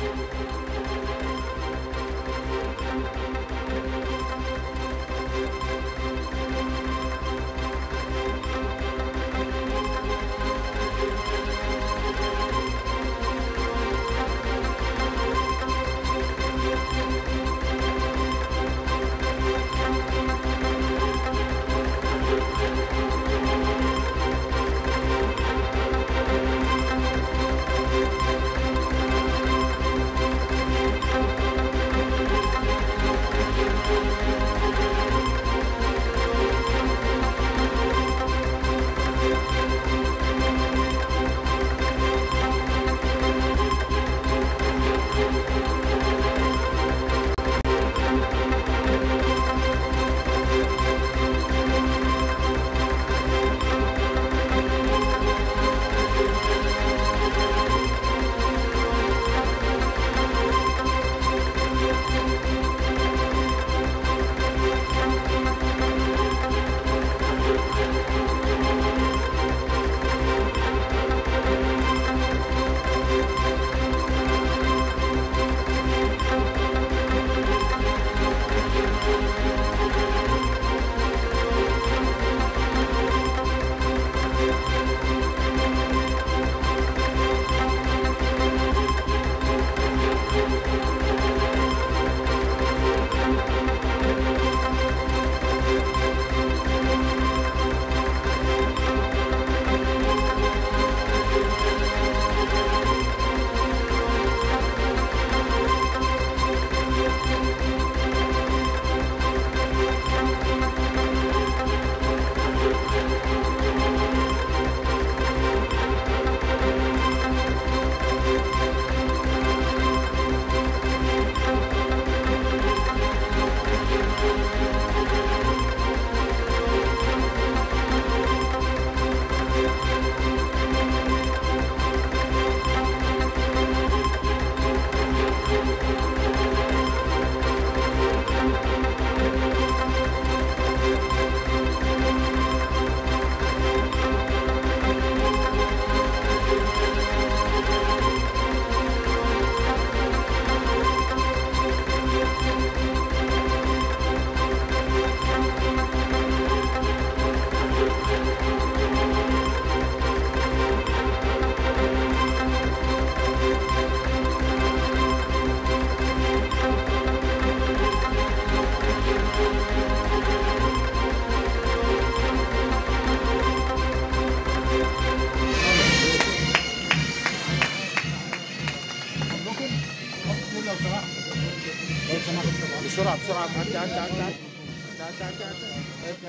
بسرعه بسرعه عدي عدي عدي عدي عدي عدي عدي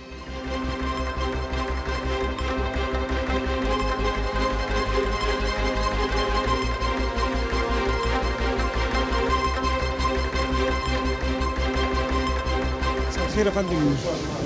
عدي مساء الخير يا فندم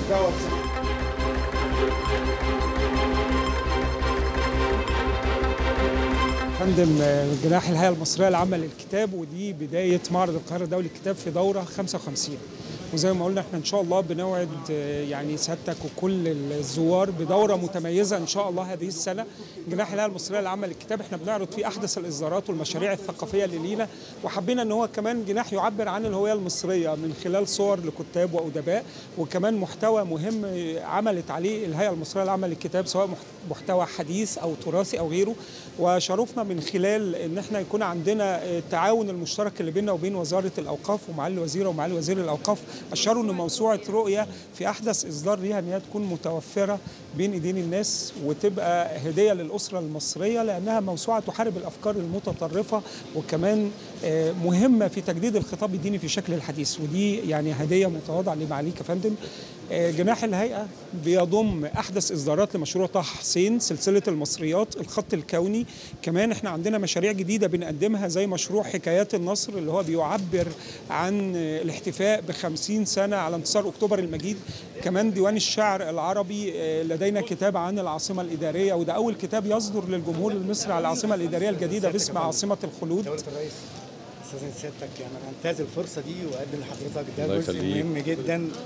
فندم آه، جناح الهيئه المصريه العامه للكتاب ودي بدايه معرض القاهره الدولي للكتاب في دوره 55 وزي ما قلنا احنا ان شاء الله بنوعد آه، يعني سيادتك وكل الزوار بدوره متميزه ان شاء الله هذه السنه جناح الهيئه المصريه العامه للكتاب احنا بنعرض فيه احدث الاصدارات والمشاريع الثقافيه اللي لينا وحبينا ان هو كمان جناح يعبر عن الهويه المصريه من خلال صور لكتاب وادباء وكمان محتوى مهم عملت عليه الهيئه المصريه العامه للكتاب سواء مح- محتوى حديث او تراثي او غيره وشرفنا من خلال ان احنا يكون عندنا التعاون المشترك اللي بيننا وبين وزاره الاوقاف ومعالي الوزيره ومعالي وزير الاوقاف اشاروا ان موسوعه رؤيه في احدث اصدار ليها ان هي تكون متوفره بين ايدين الناس وتبقى هديه للاسره المصريه لانها موسوعه تحارب الافكار المتطرفه وكمان آه، مهمه في تجديد الخطاب الديني في شكل الحديث ودي يعني هديه متواضعه لمعاليك يا فندم آه، جناح الهيئه بيضم احدث اصدارات لمشروع طه حسين سلسله المصريات الخط الكوني كمان احنا عندنا مشاريع جديده بنقدمها زي مشروع حكايات النصر اللي هو بيعبر عن آه، الاحتفاء ب 50 سنه على انتصار اكتوبر المجيد كمان ديوان الشعر العربي آه، لدينا كتاب عن العاصمه الاداريه وده اول كتاب يصدر للجمهور المصري على العاصمه الاداريه الجديده باسم عاصمه الخلود دولة الرئيس استاذن سيادتك يعني انا انتهز الفرصه دي واقدم لحضرتك ده الله جزء يخليك. مهم جدا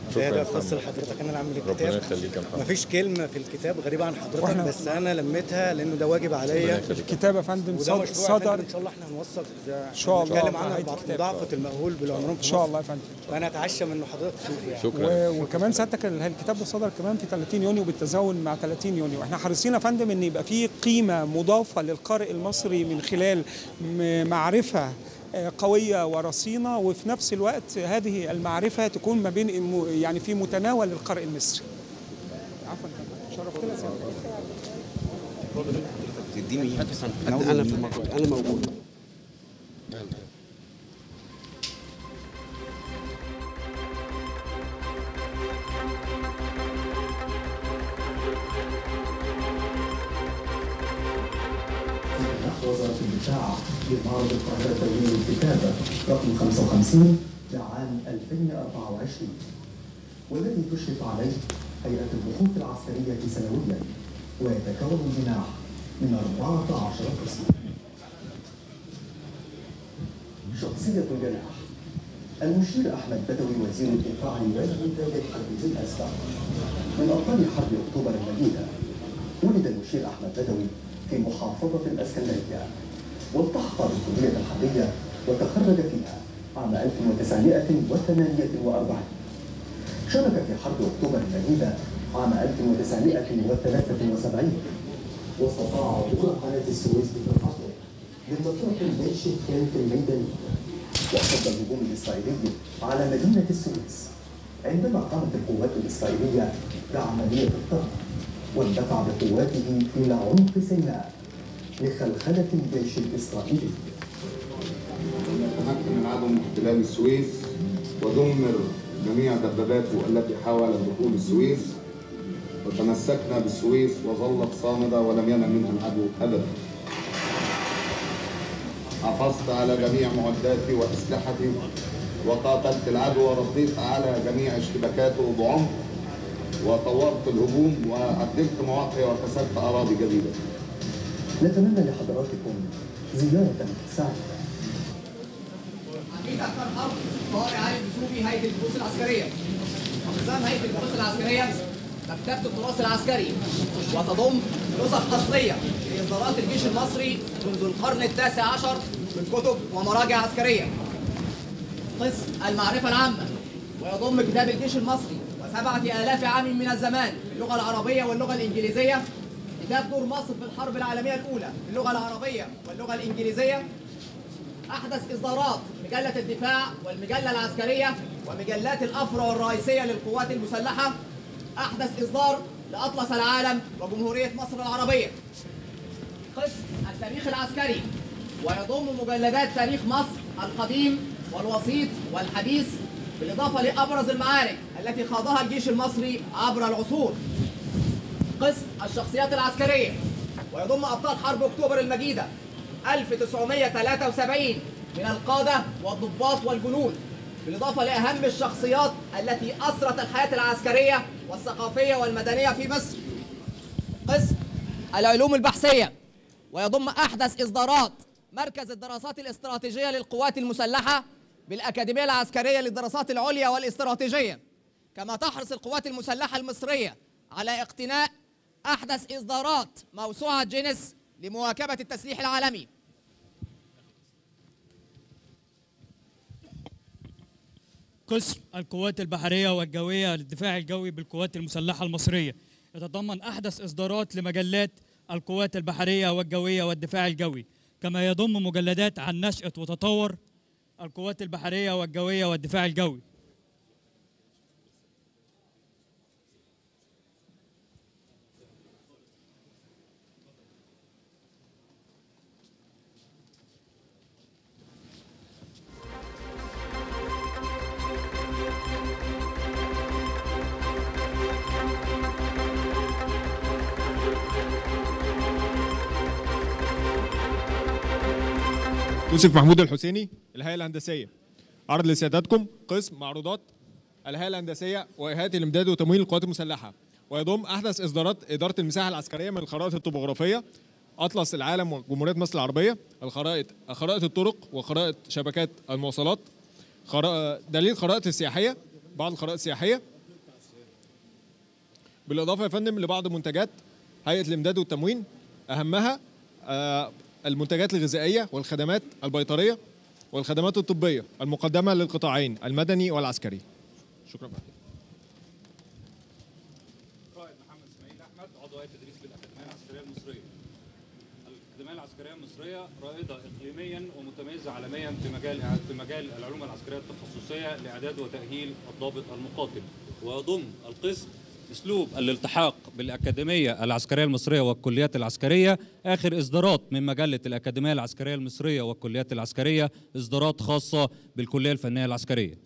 ده شكرا خاص يا لحضرتك انا اللي عامل ربنا الكتاب يخليك يا محمد مفيش كلمه في الكتاب غريبه عن حضرتك وإحنا- بس انا لميتها لانه ده واجب ربنا عليا يخليك الكتاب يا فندم وده صد- مشروع يا فندم صدر ان شاء الله احنا هنوثق ده إن شاء الله نتكلم عن نهاية الضع- الكتاب. ضعفة المأهول بالعمران ان في شاء مصر. الله يا فندم فانا اتعشى من انه حضرتك تشوفه يعني شكرا و- وكمان سيادتك ال- الكتاب ده صدر كمان في 30 يونيو بالتزامن مع 30 يونيو احنا حريصين يا فندم ان يبقى في قيمه مضافه للقارئ المصري من خلال م- معرفه آه، قوية ورصينة وفي نفس الوقت هذه المعرفة تكون ما بين الم- يعني في متناول القارئ المصري. عفوا شرفتنا سيادتك. انا في الموجود انا موجود وزارة الدفاع لمعرض القاهرة الدولي للكتابة رقم 55 لعام 2024 والذي تشرف عليه هيئة البحوث العسكرية سنويا ويتكون الجناح من 14 قسم شخصية الجناح المشير أحمد بدوي وزير الدفاع والإنتاج الحربي الأسبق من أبطال حرب أكتوبر المجيدة ولد المشير أحمد بدوي في محافظة الإسكندرية والتحق بالكلية الحربية وتخرج فيها عام 1948 شارك في حرب أكتوبر المجيدة عام 1973 واستطاع عبور قناة السويس بفرقته لمنطقة الجيش الثالث الميداني وصد الهجوم الإسرائيلي على مدينة السويس عندما قامت القوات الإسرائيلية بعملية الطرد واندفع بقواته إلى عمق سيناء لخلخلة الجيش الإسرائيلي تمكن العدو من احتلال السويس ودمر جميع دباباته التي حاولت دخول السويس وتمسكنا بالسويس وظلت صامدة ولم ينم منها العدو أبدا حافظت على جميع معداتي وأسلحتي وقاتلت العدو ورديت على جميع اشتباكاته بعمق وطورت الهجوم وعدلت مواقعي وكسبت أراضي جديدة نتمنى لحضراتكم زيارة سعيدة عميد أكثر حرب طارق علي الدسوقي هيئة البحوث العسكرية أقسام هيئة البحوث العسكرية مكتبة التراث العسكري وتضم نسخ أصلية لإصدارات الجيش المصري منذ القرن التاسع عشر من كتب ومراجع عسكرية قسم المعرفة العامة ويضم كتاب الجيش المصري وسبعة آلاف عام من الزمان باللغة العربية واللغة الإنجليزية كتاب دور مصر في الحرب العالمية الأولى باللغة العربية واللغة الإنجليزية أحدث إصدارات مجلة الدفاع والمجلة العسكرية ومجلات الأفرع الرئيسية للقوات المسلحة أحدث إصدار لأطلس العالم وجمهورية مصر العربية قسم التاريخ العسكري ويضم مجلدات تاريخ مصر القديم والوسيط والحديث بالإضافة لأبرز المعارك التي خاضها الجيش المصري عبر العصور قسم الشخصيات العسكرية ويضم أبطال حرب أكتوبر المجيدة 1973 من القادة والضباط والجنود بالإضافة لأهم الشخصيات التي أثرت الحياة العسكرية والثقافية والمدنية في مصر قسم العلوم البحثية ويضم أحدث إصدارات مركز الدراسات الاستراتيجية للقوات المسلحة بالأكاديمية العسكرية للدراسات العليا والاستراتيجية كما تحرص القوات المسلحة المصرية على اقتناء أحدث إصدارات موسوعة جينيس لمواكبة التسليح العالمي قسم القوات البحرية والجوية للدفاع الجوي بالقوات المسلحة المصرية يتضمن أحدث إصدارات لمجلات القوات البحرية والجوية والدفاع الجوي كما يضم مجلدات عن نشأة وتطور القوات البحرية والجوية والدفاع الجوي يوسف محمود الحسيني الهيئة الهندسية عرض لسيادتكم قسم معروضات الهيئة الهندسية وهيئة الإمداد وتمويل القوات المسلحة ويضم أحدث إصدارات إدارة المساحة العسكرية من الخرائط الطبوغرافية أطلس العالم وجمهورية مصر العربية الخرائط خرائط الطرق وخرائط شبكات المواصلات خرا- دليل خرائط السياحية بعض الخرائط السياحية بالاضافه يا فندم لبعض منتجات هيئه الامداد والتموين اهمها آه، المنتجات الغذائيه والخدمات البيطريه والخدمات الطبيه المقدمه للقطاعين المدني والعسكري شكرا فندم. قائد محمد اسماعيل احمد عضو هيئه تدريس بالاكاديميه العسكريه المصريه. الاكاديميه العسكريه المصريه رائده اقليميا ومتميزه عالميا في مجال في مجال العلوم العسكريه التخصصيه لاعداد وتاهيل الضابط المقاتل ويضم القسم اسلوب الالتحاق بالاكاديميه العسكريه المصريه والكليات العسكريه اخر اصدارات من مجله الاكاديميه العسكريه المصريه والكليات العسكريه اصدارات خاصه بالكليه الفنيه العسكريه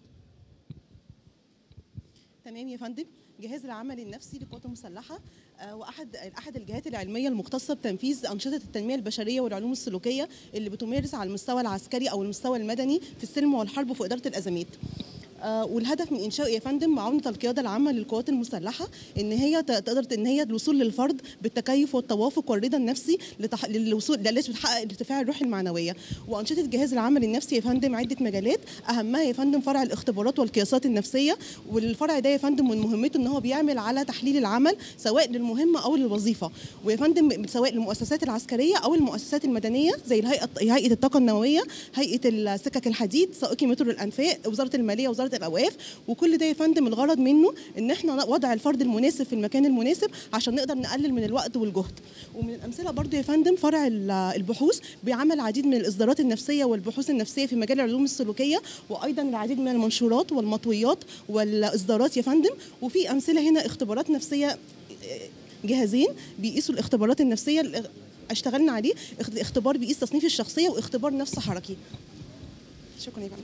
تمام يا فندم جهاز العمل النفسي للقوات المسلحه آه، واحد احد الجهات العلميه المختصه بتنفيذ انشطه التنميه البشريه والعلوم السلوكيه اللي بتمارس على المستوى العسكري او المستوى المدني في السلم والحرب وفي اداره الازمات آه، والهدف من انشائه يا فندم معاونه القياده العامه للقوات المسلحه ان هي ت- تقدر ان هي الوصول للفرد بالتكيف والتوافق والرضا النفسي لتح... للوصول للتي بتحقق ارتفاع الروح المعنويه وانشطه جهاز العمل النفسي يا فندم عده مجالات اهمها يا فندم فرع الاختبارات والقياسات النفسيه والفرع ده يا فندم من مهمته ان هو بيعمل على تحليل العمل سواء للمهمه او للوظيفه ويا فندم سواء للمؤسسات العسكريه او المؤسسات المدنيه زي الهيئه هيئه الطاقه النوويه هيئه السكك الحديد سائقي مترو الانفاق وزاره الماليه وزاره الاوقاف وكل ده يا فندم الغرض منه ان احنا وضع الفرد المناسب في المكان المناسب عشان نقدر نقلل من الوقت والجهد ومن الامثله برضو يا فندم فرع ال- البحوث بيعمل العديد من الاصدارات النفسيه والبحوث النفسيه في مجال العلوم السلوكيه وايضا العديد من المنشورات والمطويات والاصدارات يا فندم وفي امثله هنا اختبارات نفسيه آه، جهازين بيقيسوا الاختبارات النفسيه اللي اشتغلنا عليه اخت- اختبار بيقيس تصنيف الشخصيه واختبار نفس حركي شكرا يا فندم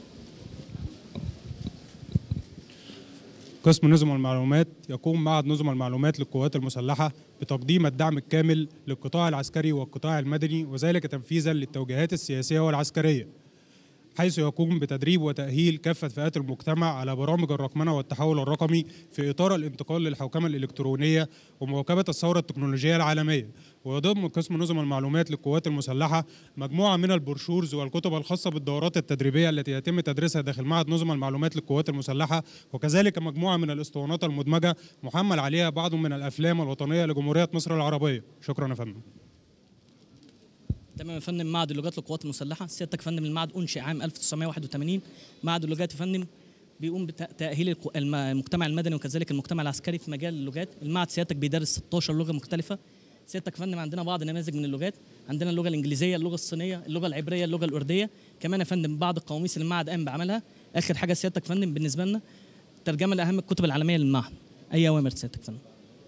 قسم نظم المعلومات يقوم معهد نظم المعلومات للقوات المسلحة بتقديم الدعم الكامل للقطاع العسكري والقطاع المدني وذلك تنفيذا للتوجيهات السياسية والعسكرية حيث يقوم بتدريب وتأهيل كافة فئات المجتمع على برامج الرقمنة والتحول الرقمي في إطار الانتقال للحوكمة الإلكترونية ومواكبة الثورة التكنولوجية العالمية ويضم قسم نظم المعلومات للقوات المسلحة مجموعة من البروشورز والكتب الخاصة بالدورات التدريبية التي يتم تدريسها داخل معهد نظم المعلومات للقوات المسلحة وكذلك مجموعة من الاسطوانات المدمجة محمل عليها بعض من الأفلام الوطنية لجمهورية مصر العربية شكرا يا فندم تمام يا فندم معهد اللغات للقوات المسلحه سيادتك يا فندم المعهد انشئ عام 1981 معهد اللغات يا فندم بيقوم بتاهيل الق- الم- المجتمع المدني وكذلك المجتمع العسكري في مجال اللغات المعهد سيادتك بيدرس 16 لغه مختلفه سيادتك يا فندم عندنا بعض نماذج من اللغات عندنا اللغه الانجليزيه اللغه الصينيه اللغه العبريه اللغه الارديه كمان يا فندم بعض القواميس اللي المعهد قام بعملها اخر حاجه سيادتك يا فندم بالنسبه لنا ترجمه لاهم الكتب العالميه للمعهد اي اوامر سيادتك يا فندم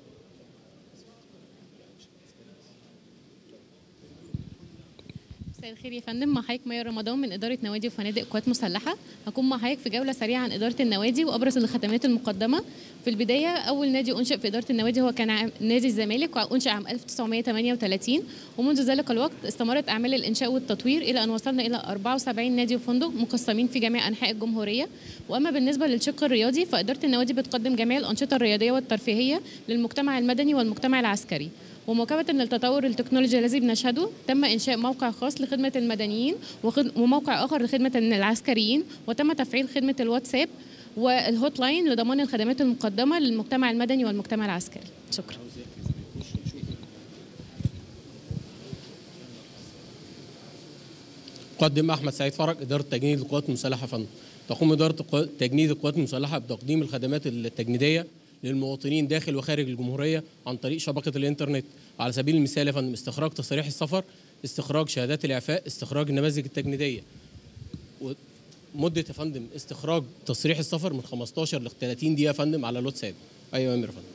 مساء الخير يا فندم مع حضرتك ميا رمضان من إدارة نوادي وفنادق قوات مسلحة هكون مع حضرتك في جولة سريعة عن إدارة النوادي وأبرز الخدمات المقدمة في البداية أول نادي أنشئ في إدارة النوادي هو كان عام- نادي الزمالك وأنشئ عام 1938 ومنذ ذلك الوقت استمرت أعمال الإنشاء والتطوير إلى أن وصلنا إلى 74 نادي وفندق مقسمين في جميع أنحاء الجمهورية وأما بالنسبة للشق الرياضي فإدارة النوادي بتقدم جميع الأنشطة الرياضية والترفيهية للمجتمع المدني والمجتمع العسكري ومواكبة للتطور التكنولوجي الذي بنشهده تم إنشاء موقع خاص لخدمة المدنيين وخد- وموقع آخر لخدمة العسكريين وتم تفعيل خدمة الواتساب والهوت لاين لضمان الخدمات المقدمة للمجتمع المدني والمجتمع العسكري شكرا قدم احمد سعيد فرج اداره تجنيد القوات المسلحه فندم تقوم اداره القوا- تجنيد القوات المسلحه بتقديم الخدمات التجنيديه للمواطنين داخل وخارج الجمهوريه عن طريق شبكه الانترنت على سبيل المثال يا فندم استخراج تصاريح السفر استخراج شهادات الاعفاء استخراج النماذج التجنيديه مده يا فندم استخراج تصريح السفر من 15 ل 30 دقيقه يا فندم على الواتساب ايوه يا امير يا فندم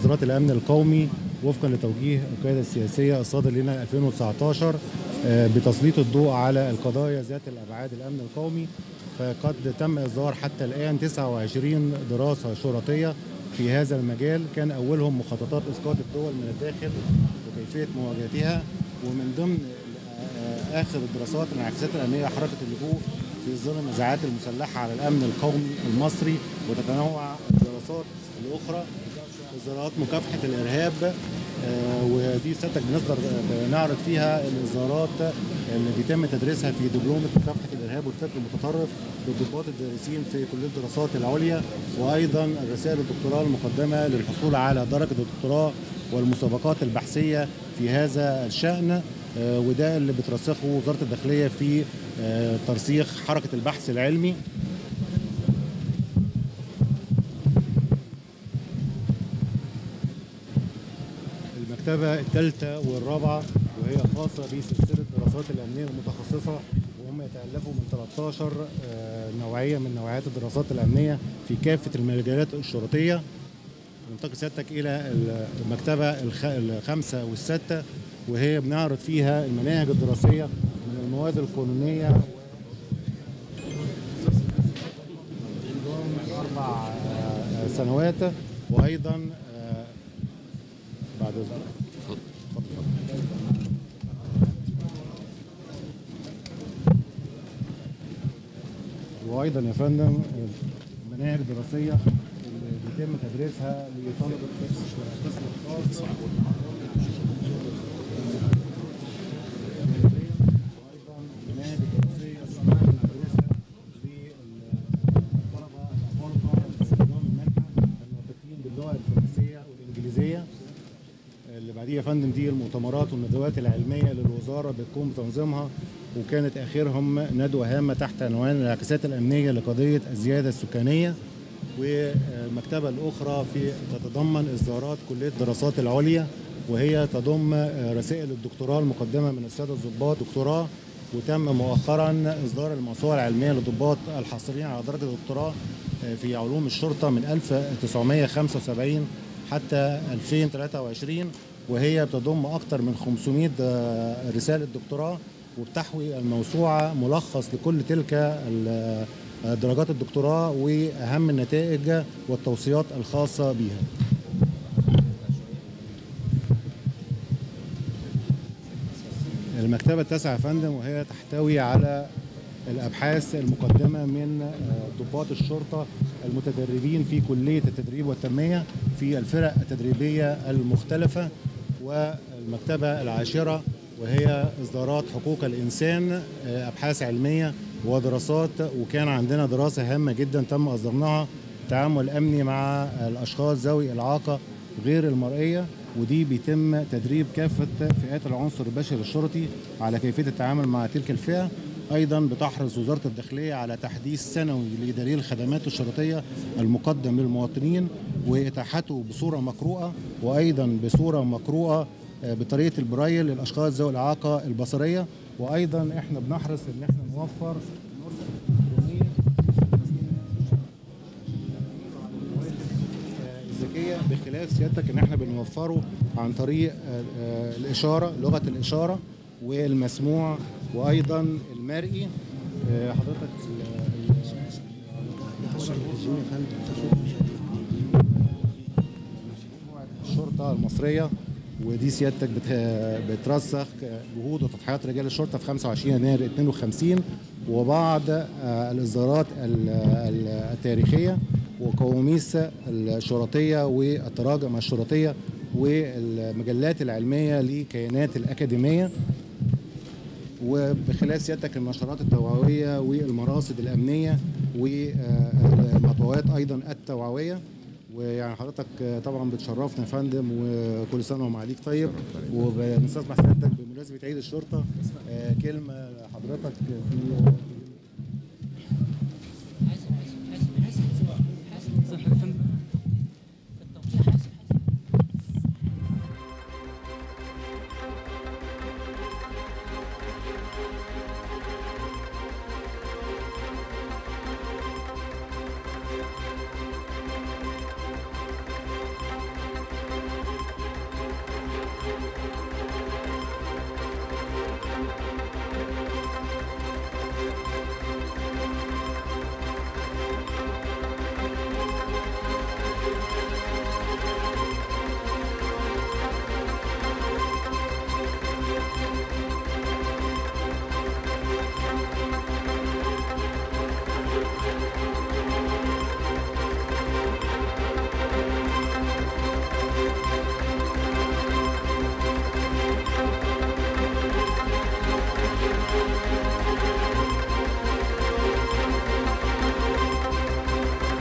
إصدارات الأمن القومي وفقا لتوجيه القيادة السياسية الصادر لنا 2019 آه، بتسليط الضوء على القضايا ذات الأبعاد الأمن القومي فقد تم إصدار حتى الآن 29 دراسة شرطية في هذا المجال كان أولهم مخططات إسقاط الدول من الداخل وكيفية مواجهتها ومن ضمن آه، آخر الدراسات الانعكاسات الأمنية حركة اللجوء في ظل النزاعات المسلحة على الأمن القومي المصري وتتنوع الدراسات الأخرى إصدارات مكافحة الإرهاب آه، ودي سيادتك بنصدر نعرض فيها الإصدارات اللي بيتم تدريسها في دبلومة مكافحة الإرهاب والفكر المتطرف للضباط الدارسين في كلية الدراسات العليا وأيضا الرسائل الدكتوراه المقدمة للحصول على درجة الدكتوراه والمسابقات البحثية في هذا الشأن آه، وده اللي بترسخه وزارة الداخلية في آه، ترسيخ حركة البحث العلمي المكتبة الثالثة والرابعة وهي خاصة بسلسلة الدراسات الأمنية المتخصصة وهم يتألفوا من 13 آه، نوعية من نوعيات الدراسات الأمنية في كافة المجالات الشرطية ننتقل سيادتك إلى المكتبة الخ- الخامسة والستة وهي بنعرض فيها المناهج الدراسية من المواد القانونية نظام أربع آه، سنوات وأيضا آه، بعد إذنك. وايضا يا فندم المناهج الدراسيه اللي بيتم تدريسها لطلبه القسم الخاص وايضا المناهج الدراسيه اللي بيتم تدريسها للطلبه الافارقه في نظام المنحه الناطقين باللغه الفرنسيه والانجليزيه اللي بعديها يا فندم دي المؤتمرات والندوات العلميه للوزاره بتكون بتنظيمها وكانت اخرهم ندوه هامه تحت عنوان الانعكاسات الامنيه لقضيه الزياده السكانيه والمكتبه الاخرى في تتضمن اصدارات كليه الدراسات العليا وهي تضم رسائل الدكتوراه المقدمه من الساده الضباط دكتوراه وتم مؤخرا اصدار الموسوعه العلميه للضباط الحاصلين على درجه الدكتوراه في علوم الشرطه من 1975 حتى 2023 وهي بتضم اكثر من 500 رساله دكتوراه وبتحوي الموسوعه ملخص لكل تلك ال- درجات الدكتوراه واهم النتائج والتوصيات الخاصه بها. المكتبة التاسعة يا فندم وهي تحتوي على الأبحاث المقدمة من آه، ضباط الشرطة المتدربين في كلية التدريب والتنمية في الفرق التدريبية المختلفة والمكتبة العاشرة وهي إصدارات حقوق الإنسان آه، أبحاث علمية ودراسات وكان عندنا دراسة هامة جدا تم إصدارناها تعامل أمني مع الأشخاص ذوي الإعاقة غير المرئية ودي بيتم تدريب كافة فئات العنصر البشري الشرطي على كيفية التعامل مع تلك الفئة أيضا بتحرص وزارة الداخلية على تحديث سنوي لدليل الخدمات الشرطية المقدم للمواطنين وإتاحته بصورة مقروءة وأيضا بصورة مقروءة آه، بطريقة البرايل للأشخاص ذوي الإعاقة البصرية وأيضا إحنا بنحرص إن إحنا نوفر الذكيه بخلاف سيادتك ان احنا بنوفره عن طريق آه، آه، الاشاره لغه الاشاره والمسموع وايضا المرئي آه، حضرتك ال- ال- الشرطه المصريه ودي سيادتك بت- بترسخ جهود وتضحيات رجال الشرطه في 25 يناير 52 وبعض آه، الاصدارات ال- ال- التاريخيه وقواميس الشرطيه والتراجم الشرطيه والمجلات العلميه لكيانات الاكاديميه وبخلال سيادتك النشرات التوعويه والمراصد الامنيه والمطويات ايضا التوعويه ويعني حضرتك طبعا بتشرفنا يا فندم وكل سنه ومعاليك طيب وبنستسمح سيادتك بمناسبه عيد الشرطه آه، كلمه لحضرتك في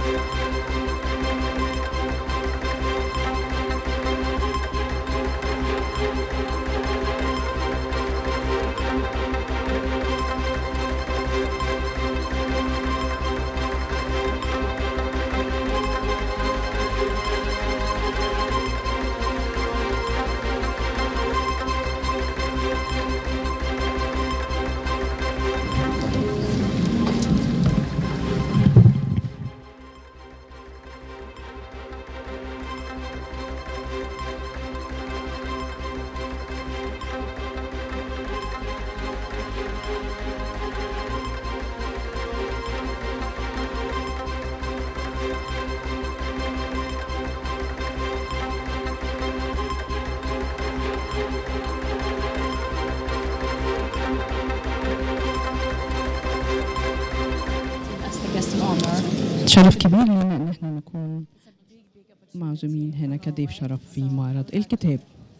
شرف كبير لنا ان احنا نكون معزومين هنا كضيف شرف في معرض الكتاب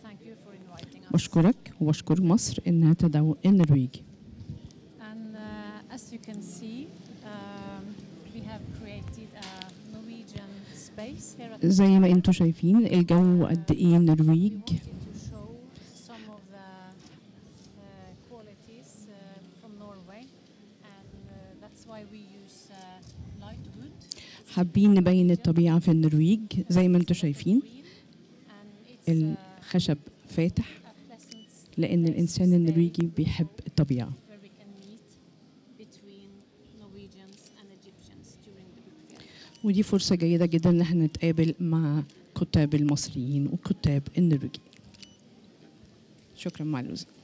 بشكرك وبشكر مصر انها تدعو النرويج And uh, as you can see, um, we have created a Norwegian space here at زي ما انتم شايفين الجو قد ايه النرويج to show some of the uh, qualities uh, from Norway, and uh, that's why we use uh, light wood. حابين نبين الطبيعة في النرويج زي ما انتم شايفين الخشب فاتح لأن الإنسان النرويجي بيحب الطبيعة where we can meet between Norwegians and Egyptians during the book fair. ودي فرصة جيدة جدا إن احنا نتقابل مع كتاب المصريين وكتاب النرويجيين شكرا معلوزة